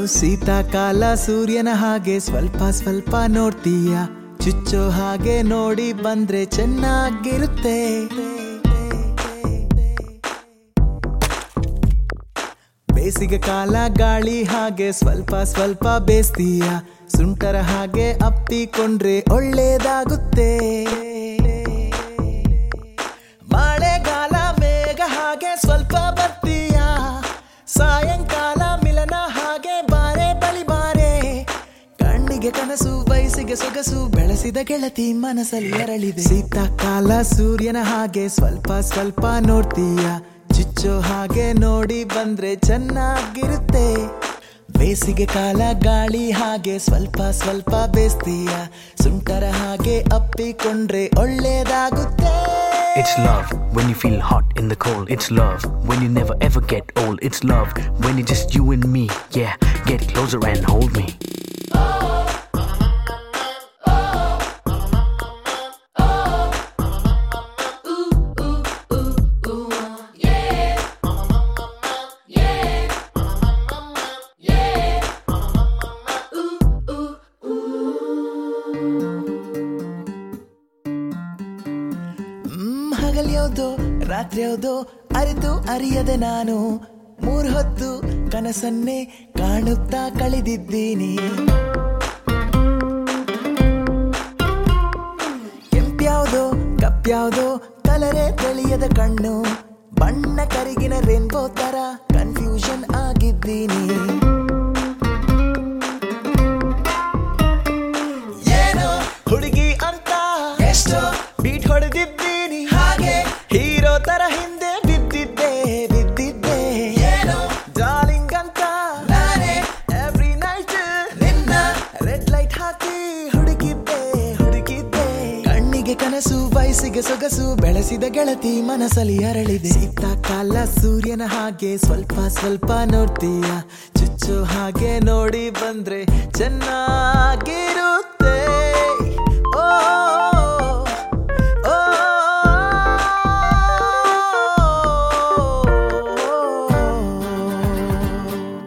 ಶೀತಾಕಾಲ ಸೂರ್ಯನ ಹಾಗೆ ಸ್ವಲ್ಪ ಸ್ವಲ್ಪ ನೋಡ್ತೀಯ ಚುಚ್ಚೋ ಹಾಗೆ ನೋಡಿ ಬಂದ್ರೆ ಚೆನ್ನಾಗಿರುತ್ತೆ ಬೇಸಿಗೆ ಕಾಲ ಗಾಳಿ ಹಾಗೆ ಸ್ವಲ್ಪ ಸ್ವಲ್ಪ ಬೇಸ್ತೀಯ ಸುಂಟರ ಹಾಗೆ ಅಪ್ಪಿಕೊಂಡ್ರೆ ಒಳ್ಳೇದಾಗುತ್ತೆ ಮಳೆಗಾಲ ಮೇಘ ಹಾಗೆ ಸ್ವಲ್ಪ ಬರ್ತೀಯ ಸಾಯಂಕಾಲ ಮಿಲನ ಹಾಗೆ ಬಾರೆ ಬಳಿ ಬಾರೆ ಕಣ್ಣಿಗೆ ಕನಸು ವಯಸ್ಸಿಗೆ ಸೊಗಸು ಬೆಳೆಸಿದ ಗೆಳತಿ ಮನಸ್ಸಲ್ಲಿ ಅರಳಿದೆ ಶೀತಕಾಲ ಸೂರ್ಯನ ಹಾಗೆ ಸ್ವಲ್ಪ ಸ್ವಲ್ಪ ನೋಡ್ತೀಯ ಚುಚ್ಚೋ ಹಾಗೆ ನೋಡಿ ಬಂದ್ರೆ ಚೆನ್ನಾಗಿರುತ್ತೆ ಬೇಸಿಗೆ ಕಾಲ ಗಾಳಿ ಹಾಗೆ ಸ್ವಲ್ಪ ಸ್ವಲ್ಪ ಬೇಸ್ತೀಯ ಸುಂಟರ ಹಾಗೆ ಅಪ್ಪಿಕೊಂಡ್ರೆ ಒಳ್ಳೇದಾಗುತ್ತೆ It's love when you feel hot in the cold. It's love when you never ever get old. It's love when it's just you and me. Yeah, get closer and hold me. ಹ್ಮ್ ಹಗಲ್ಯಾವ್ದೋ ರಾತ್ರಿ ಯಾವ್ದೋ ಅರಿತು ಅರಿಯದೆ ನಾನು ಮೂರ್ ಹೊತ್ತು ಕನಸನ್ನೇ ಕಾಣುತ್ತಾ ಕಳೆದಿದ್ದೀನಿ ಕೆಂಪ್ಯಾವ್ದೋ ಕಪ್ಯಾವ್ದೋ ಕಲರೇ ತಿಳಿಯದ ಕಣ್ಣು ಬಣ್ಣ ಕರಿಗಿನ ರೇನ್ಬೋ ತರ ಕನ್ಫ್ಯೂಷನ್ ಆಗಿದ್ದೀನಿ ಏನೋ ಹುಡುಗಿ ಅಂತ ಎಷ್ಟೋ ಬೀಟ್ ಹೊಡೆದಿದ್ದೀನಿ ಹಾಗೆ ಹೀರೋ ತರ ಹಿಂದೆ ಬಿದ್ದಿದ್ದೆ ಬಿದ್ದಿದ್ದೆ ಏನೋ ಡಾರ್ಲಿಂಗ್ ಅಂತ ನಾನೇ ಎವ್ರಿ ನೈಟ್ ನಿನ್ನ ರೆಡ್ ಲೈಟ್ ಹಾಕಿ ಹುಡುಕಿದ್ದೆ ಹುಡುಕಿದ್ದೆ ಕಣ್ಣಿಗೆ ಕನಸು ವಯಸ್ಸಿಗೆ ಸೊಗಸು ಬೆಳೆಸಿದ ಗೆಳತಿ ಮನಸ್ಸಲ್ಲಿ ಅರಳಿದೆ ಶೀತಕಾಲ ಸೂರ್ಯನ ಹಾಗೆ ಸ್ವಲ್ಪ ಸ್ವಲ್ಪ ನೋಡ್ತೀಯ ಚುಚ್ಚು ಹಾಗೆ ನೋಡಿ ಬಂದ್ರೆ ಚೆನ್ನಾಗಿರುತ್ತೆ ಓ ಓ, ಓ.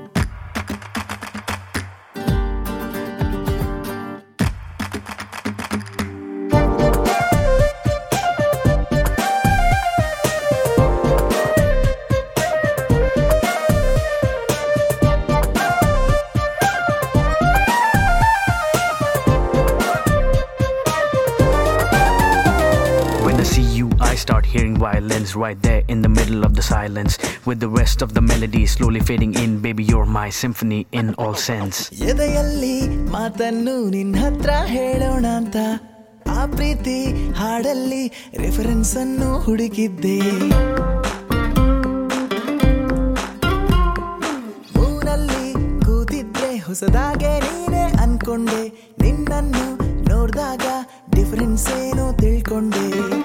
When I see you, I start hearing violins right there in the middle of the silence. With the rest of the melody slowly fading in, baby, you're my symphony in all sense. ಎದೆಯಲ್ಲಿ ಮಾತನ್ನು ನಿನ್ನ ಹತ್ರ ಹೇಳೋಣ ಅಂತ ಆ ಪ್ರೀತಿ ಹಾಡಲ್ಲಿ reference ಅನ್ನು ಹುಡುಕಿದ್ದೆ ಮೂನಲ್ಲಿ ಕೂತಿದ್ರೆ ಹೊಸದಾಗೆ ನೀನೆ ಅನ್ಕೊಂಡೆ ನಿನ್ನನ್ನು ನೋಡ್ದಾಗ ಡಿಫರೆನ್ಸ್ ಏನೋ ತಿಳ್ಕೊಂಡೆ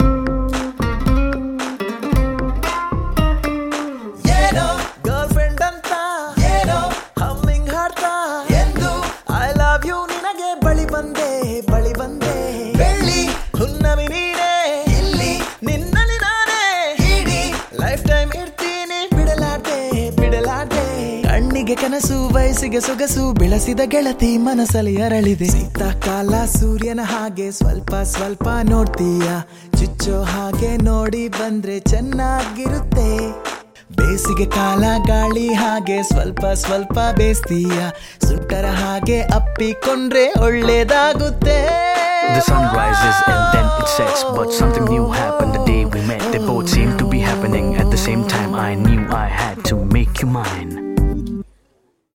ಏನೋ ಗರ್ಲ್ ಫ್ರೆಂಡ್ ಅಂತ ಏನೋ ಹಮ್ಮಿಂಗ್ ಹಾಡ್ತಾ ಎಂದು ಐ ಲವ್ ಯು ನಿನಗೆ ಬಳಿ ಬಂದೆ ಬಳಿ ಬಂದೆ ಬೆಳ್ಳಿ ಹುನ್ನಮಿ ನೀನೆ ಇಲ್ಲಿ ನಿನ್ನಲ್ಲಿ ನಾನೇ ಇಡೀ ಲೈಫ್ ಟೈಮ್ ಇರ್ತೀನಿ ಬಿಡಲಾರ್ದೆ ಬಿಡಲಾರ್ದೆ ಕಣ್ಣಿಗೆ ಕನಸು ವಯಸ್ಸಿಗೆ ಸೊಗಸು ಬೆಳೆಸಿದ ಗೆಳತಿ ಮನಸ್ಸಲ್ಲಿ ಅರಳಿದೆ ಶೀತಕಾಲ ಸೂರ್ಯನ ಹಾಗೆ ಸ್ವಲ್ಪ ಸ್ವಲ್ಪ ನೋಡ್ತೀಯ ಚುಚ್ಚೋ ಹಾಗೆ ನೋಡಿ ಬಂದ್ರೆ ಚೆನ್ನಾಗಿರುತ್ತೆ ಬೇಸಿಗೆ ಕಾಲ ಗಾಳಿ ಹಾಗೆ ಸ್ವಲ್ಪ ಸ್ವಲ್ಪ ಬೇಸ್ತೀಯ ಸುಟ್ಟರ ಹಾಗೆ ಅಪ್ಪಿಕೊಂಡ್ರೆ ಒಳ್ಳೇದಾಗುತ್ತೆ The sun rises and then it sets, but something new happened the day we met. They both seemed to be happening at the same time. I knew I had to make you mine.